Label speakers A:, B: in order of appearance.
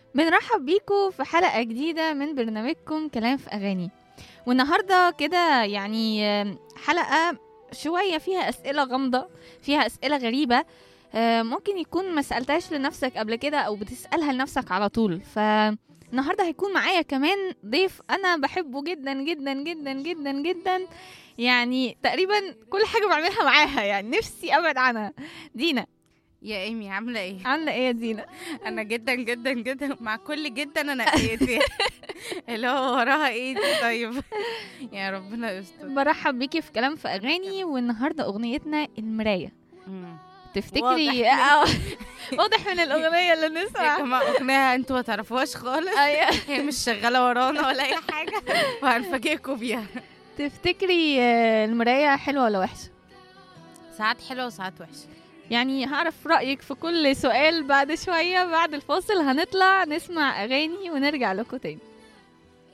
A: بنرحب بيكم في حلقة جديدة من برنامجكم كلام في أغاني والنهاردة كده يعني آم، حلقة شوية فيها أسئلة غامضة فيها أسئلة غريبة آه، ممكن يكون ما سألتهاش لنفسك قبل كده أو بتسألها لنفسك على طول فالنهاردة هيكون معايا كمان ضيف أنا بحبه جدا جدا جدا جدا جدا يعني تقريبا كل حاجة بعملها معاها يعني نفسي أبعد عنها دينا
B: يا ايمي عامله ايه
A: عاملة إيه يا دينا؟
B: انا جدا جدا جدا مع كل جدا انا ايدي اللي هو وراها ايه دي طيب يا ربنا يستر
A: برحب بيكي في كلام في اغاني والنهارده اغنيتنا المرايه
B: مم.
A: تفتكري
B: واضح.
A: آه، واضح من الاغنيه اللي
B: يا
A: نسمع
B: جماعه اغنيه انتوا ما تعرفوهاش خالص
A: أيوة.
B: هي مش شغاله ورانا ولا اي حاجه وهنفاجئكم بيها
A: تفتكري آه، المرايه حلوه ولا وحشه
B: ساعات حلوه وساعات وحشه
A: يعني هعرف رايك في كل سؤال بعد شويه بعد الفاصل هنطلع نسمع اغاني ونرجع لكم تاني